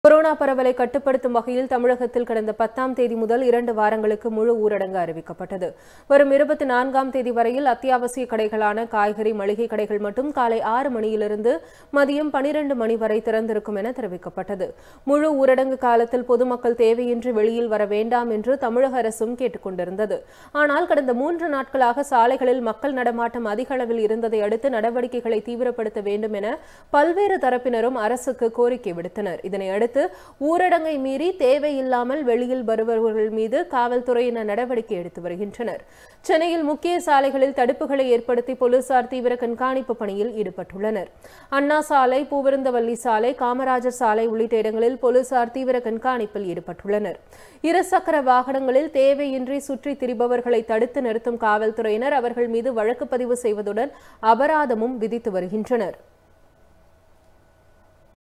corona பரவலை கட்டுப்படுத்தும் வகையில் தமிழகத்தில் கடந்த பத்தாம் தேதி முதல் இரண்டு வாரங்களுக்கு முழு ஊரடங்கு அறிவிக்கப்பட்டது வரும் இருபத்தி நான்காம் தேதி வரையில் அத்தியாவசிய கடைகளான காய்கறி மளிகை கடைகள் மட்டும் காலை ஆறு மணியிலிருந்து மதியம் பனிரெண்டு மணி வரை திறந்திருக்கும் என தெரிவிக்கப்பட்டது முழு ஊரடங்கு காலத்தில் பொதுமக்கள் தேவையின்றி வெளியில் வர வேண்டாம் என்று தமிழக அரசும் கேட்டுக் கொண்டிருந்தது ஆனால் கடந்த மூன்று நாட்களாக சாலைகளில் மக்கள் நடமாட்டம் அதிக அளவில் இருந்ததை அடுத்து நடவடிக்கைகளை தீவிரப்படுத்த வேண்டும் என பல்வேறு தரப்பினரும் அரசுக்கு கோரிக்கை விடுத்தனர் இதனை அடுத்து ஊரடங்கை மீறி தேவையில்லாமல் வெளியில் வருபவர்கள் மீது காவல்துறையினர் நடவடிக்கை எடுத்து வருகின்றனர் சென்னையில் முக்கிய சாலைகளில் தடுப்புகளை ஏற்படுத்தி போலீசார் தீவிர கண்காணிப்பு பணியில் ஈடுபட்டுள்ளனர் அண்ணா சாலை பூவிருந்தவல்லி சாலை காமராஜர் சாலை உள்ளிட்ட இடங்களில் போலீசார் தீவிர கண்காணிப்பில் ஈடுபட்டுள்ளனர் இருசக்கர வாகனங்களில் தேவையின்றி சுற்றி திரிபவர்களை தடுத்து நிறுத்தும் காவல்துறையினர் அவர்கள் மீது வழக்கு பதிவு செய்வதுடன் அபராதமும் விதித்து வருகின்றனர்